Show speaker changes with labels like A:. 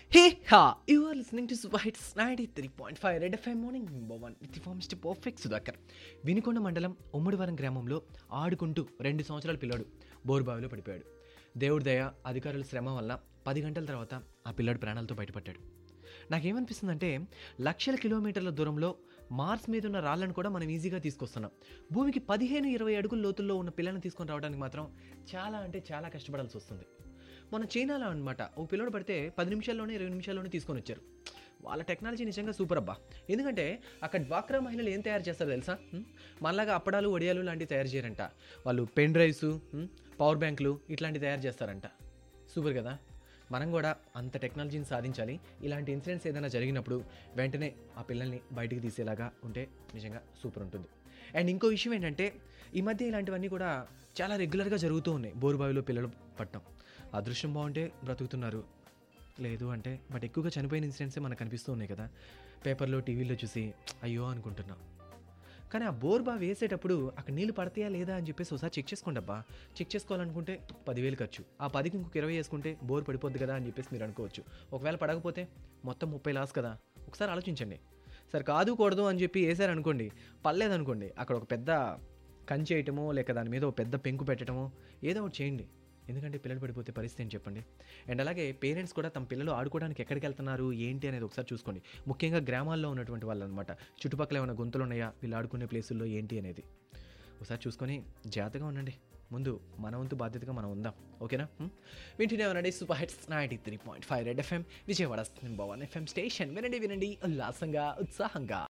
A: Hey ha! You are listening to Whites 93.5 Red FM morning number one with the form Mr. Perfect Sudhakar. Vinukonda మండలం ఉమ్మడివరం గ్రామంలో ఆడుకుంటూ రెండు సంవత్సరాల పిల్లాడు బోరుబావిలో పడిపోయాడు దేవుడి దయ అధికారుల శ్రమ వల్ల పది గంటల తర్వాత ఆ పిల్లాడు ప్రాణాలతో బయటపడ్డాడు నాకేమనిపిస్తుందంటే లక్షల కిలోమీటర్ల దూరంలో మార్స్ మీద ఉన్న రాళ్ళను కూడా మనం ఈజీగా తీసుకొస్తున్నాం భూమికి పదిహేను ఇరవై అడుగుల లోతుల్లో ఉన్న పిల్లల్ని తీసుకొని రావడానికి మాత్రం చాలా అంటే చాలా కష్టపడాల్సి వస్తుంది మన చైనాలో అనమాట ఓ పిల్లడు పడితే పది నిమిషాల్లోనే ఇరవై నిమిషాల్లోనే తీసుకొని వచ్చారు వాళ్ళ టెక్నాలజీ నిజంగా సూపర్ అబ్బా ఎందుకంటే అక్కడ డ్వాక్రా మహిళలు ఏం తయారు చేస్తారు తెలుసా హ్మ్? మనలాగా అప్పడాలు వడియాలు లాంటివి తయారు చేయరంట వాళ్ళు పెన్ డ్రైవ్స్ హ్మ్, పవర్ బ్యాంకులు ఇట్లాంటివి తయారు చేస్తారంట సూపర్ కదా మనం కూడా అంత టెక్నాలజీని సాధించాలి ఇలాంటి ఇన్సిడెంట్స్ ఏదైనా జరిగినప్పుడు వెంటనే ఆ పిల్లల్ని బయటికి తీసేలాగా ఉంటే నిజంగా సూపర్ ఉంటుంది అండ్ ఇంకో విషయం ఏంటంటే ఈ మధ్య ఇలాంటివన్నీ కూడా చాలా రెగ్యులర్గా జరుగుతూ ఉన్నాయి బోరుబావిలో పిల్లలు పట్టడం అదృష్టం బాగుంటే బ్రతుకుతున్నారు లేదు అంటే బట్ ఎక్కువగా చనిపోయిన ఇన్సిడెంట్సే మనకు కనిపిస్తూ ఉన్నాయి కదా పేపర్లో టీవీలో చూసి అయ్యో అనుకుంటున్నాం కానీ ఆ బోర్ బావి వేసేటప్పుడు అక్కడ నీళ్ళు పడతాయా లేదా అని చెప్పేసి ఒకసారి చెక్ చేసుకోండి అబ్బా చెక్ చేసుకోవాలనుకుంటే పదివేలు ఖర్చు ఆ పదికి ఇంకొక ఇరవై వేసుకుంటే బోర్ పడిపోద్ది కదా అని చెప్పేసి మీరు అనుకోవచ్చు ఒకవేళ పడకపోతే మొత్తం ముప్పై లాస్ కదా ఒకసారి ఆలోచించండి సరే కాదు కూడదు అని చెప్పి వేసారనుకోండి పర్లేదనుకోండి అక్కడ ఒక పెద్ద కంచి వేయటమో లేక దాని మీద ఒక పెద్ద పెంకు పెట్టడమో ఏదో ఒకటి చేయండి ఎందుకంటే పిల్లలు పడిపోతే పరిస్థితి అని చెప్పండి అండ్ అలాగే పేరెంట్స్ కూడా తమ పిల్లలు ఆడుకోవడానికి ఎక్కడికి వెళ్తున్నారు ఏంటి అనేది ఒకసారి చూసుకోండి ముఖ్యంగా గ్రామాల్లో ఉన్నటువంటి వాళ్ళు అనమాట చుట్టుపక్కల ఏమైనా గుంతలు ఉన్నాయా వీళ్ళు ఆడుకునే ప్లేసుల్లో ఏంటి అనేది ఒకసారి చూసుకొని జాగ్రత్తగా ఉండండి ముందు మన వంతు బాధ్యతగా మనం ఉందాం ఓకేనా వింటూనే ఉండండి super hits ninety three point five red FM Vijayawada number one FM station వినండి వినండి ఉల్లాసంగా ఉత్సాహంగా